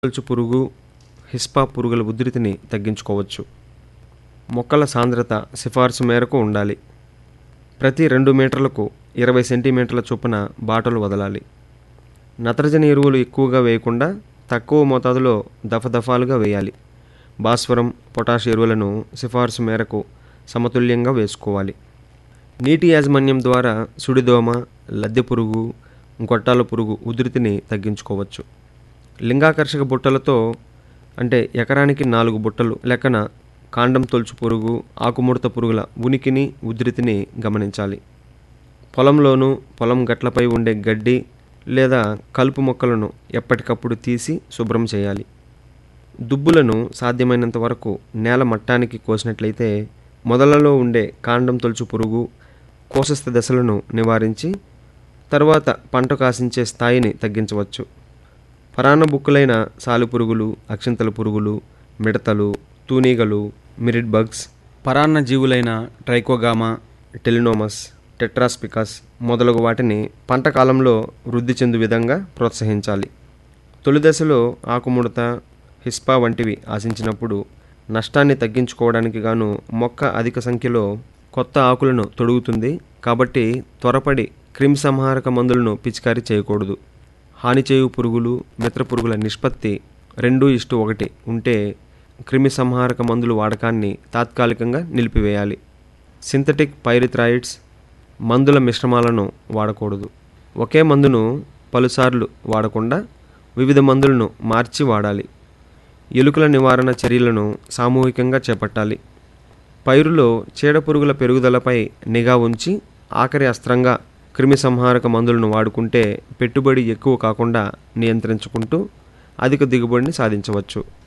తొలుచు పురుగు హిస్పా పురుగుల ఉధృతిని తగ్గించుకోవచ్చు మొక్కల సాంద్రత సిఫార్సు మేరకు ఉండాలి ప్రతి రెండు మీటర్లకు ఇరవై సెంటీమీటర్ల చొప్పున బాటలు వదలాలి నత్రజని ఎరువులు ఎక్కువగా వేయకుండా తక్కువ మోతాదులో దఫదఫాలుగా వేయాలి భాస్వరం పొటాష్ ఎరువులను సిఫార్సు మేరకు సమతుల్యంగా వేసుకోవాలి నీటి యాజమాన్యం ద్వారా సుడిదోమ లద్దె పురుగు గొట్టాల పురుగు ఉధృతిని తగ్గించుకోవచ్చు లింగాకర్షక బుట్టలతో అంటే ఎకరానికి నాలుగు బుట్టలు లెక్కన కాండం తొలుచు పురుగు ఆకుముడత పురుగుల ఉనికిని ఉధృతిని గమనించాలి పొలంలోనూ పొలం గట్లపై ఉండే గడ్డి లేదా కలుపు మొక్కలను ఎప్పటికప్పుడు తీసి శుభ్రం చేయాలి దుబ్బులను సాధ్యమైనంత వరకు నేల మట్టానికి కోసినట్లయితే మొదలలో ఉండే కాండం తొలుచు పురుగు కోశస్థ దశలను నివారించి తర్వాత పంట కాసించే స్థాయిని తగ్గించవచ్చు పరాన్న బుక్కులైన సాలిపురుగులు అక్షింతల పురుగులు మిడతలు తూనీగలు మిరిడ్ బగ్స్ పరాన్న జీవులైన ట్రైకోగామా టెలినోమస్ టెట్రాస్పికస్ మొదలగు వాటిని పంట కాలంలో వృద్ధి చెందు విధంగా ప్రోత్సహించాలి తొలి దశలో ఆకుముడత హిస్పా వంటివి ఆశించినప్పుడు నష్టాన్ని తగ్గించుకోవడానికి గాను మొక్క అధిక సంఖ్యలో కొత్త ఆకులను తొడుగుతుంది కాబట్టి త్వరపడి క్రిమిసంహారక మందులను పిచికారీ చేయకూడదు హాని చేయు పురుగులు మిత్ర పురుగుల నిష్పత్తి రెండు ఇష్టు ఒకటి ఉంటే క్రిమి సంహారక మందుల వాడకాన్ని తాత్కాలికంగా నిలిపివేయాలి సింథటిక్ పైరిథ్రాయిడ్స్ మందుల మిశ్రమాలను వాడకూడదు ఒకే మందును పలుసార్లు వాడకుండా వివిధ మందులను మార్చి వాడాలి ఎలుకల నివారణ చర్యలను సామూహికంగా చేపట్టాలి పైరులో చీడపురుగుల పెరుగుదలపై నిఘా ఉంచి ఆఖరి అస్త్రంగా క్రిమి సంహారక మందులను వాడుకుంటే పెట్టుబడి ఎక్కువ కాకుండా నియంత్రించుకుంటూ అధిక దిగుబడిని సాధించవచ్చు